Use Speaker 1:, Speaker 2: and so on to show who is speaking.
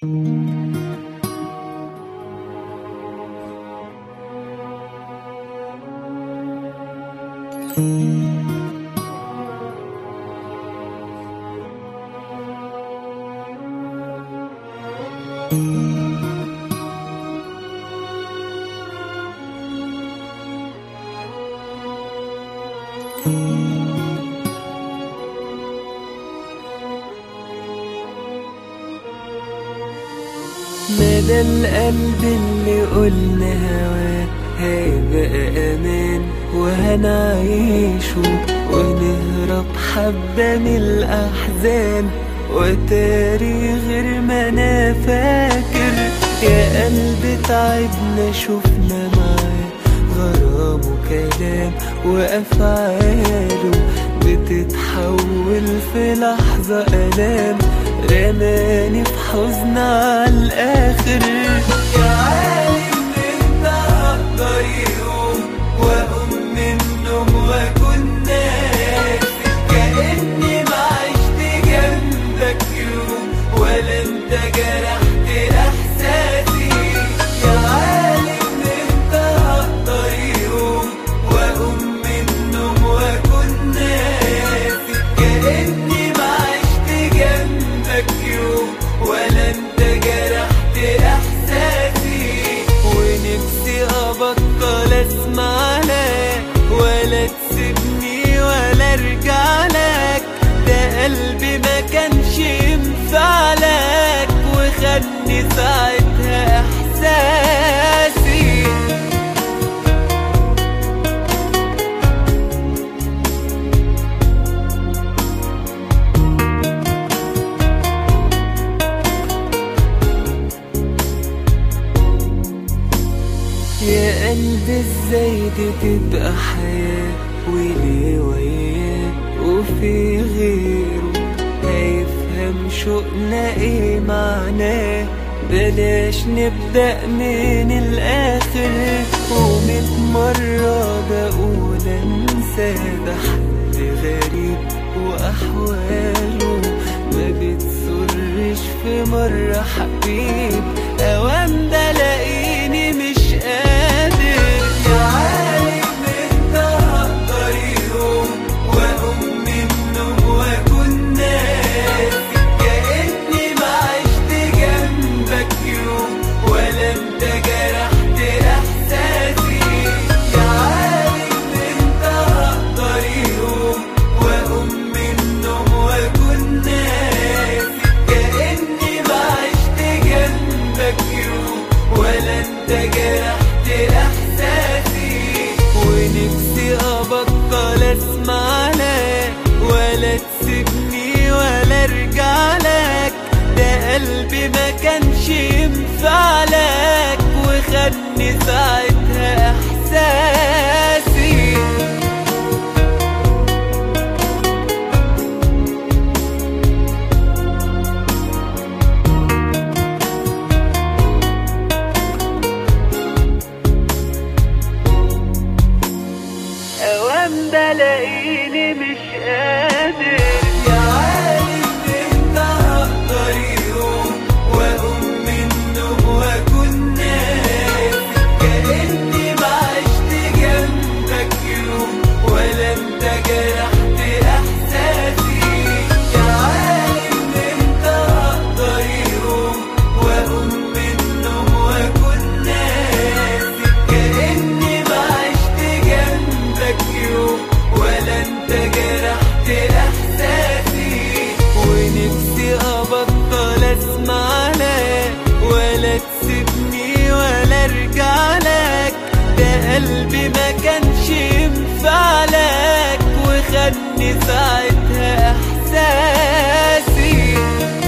Speaker 1: مدى القلب اللي قلنا هواه هيبقى امان وهنعيشه ونهرب حبة من الاحزان وتاري غير ما انا فاكر يا قلب تعبنا شفنا معاه غرام وكلام وافعاله بتتحول في لحظة الام رماني في حزن على الاخر يا عالم انت هقدر يوم واقوم من النوم واكون ناسي كاني ما عشت جنبك يوم ولا انت جرحت احساسي يا عالم انت هقدر يوم واقوم من النوم واكون ناسي كاني ما عشت جنبك يوم ولا انت جرحت احساسي ونفسي ابطل اسمع لك ولا تسيبني ولا ارجع لك ده قلبي ما كانش ينفع لك وخدني ساعتها احساسي يا قلبي ازاي دي تبقى حياة وليه وياه وفي غيره هيفهم شوقنا ايه معناه بلاش نبدأ من الآخر وميت مرة بقول انسى ده حد غريب وأحواله ما بتسرش في مرة حبيب أوام ده لاقيني مش قادر يا عالم انت هقدر يوم واقوم من النوم واكون ناسي كاني ما عشت جنبك يوم ولا انت جرحت احساسي يا عالم انت هقدر يوم واقوم من النوم واكون ناسي كاني ما عشت جنبك يوم ولا انت جرحت احساسي ونفسي ابطل اسمع لك ولا تسيبني ولا ارجع لك ده قلبي ما كانش ينفع لك وخدني ساعتها احساسي اوام بلاقيني مش قادر يا عالم انت هقدر يوم واقوم من النوم واكون ناسي كاني ما عشت جنبك يوم ولا انت جرحت احساسي يا عالم انت هقدر يوم واقوم من النوم واكون ناسي كاني ما عشت جنبك يوم ولا انت جرحت احساسي ونفسي ابطل اسمع لك ولا تسيبني ولا ارجع لك ده قلبي ما كانش ينفع لك وخدني ساعتها احساسي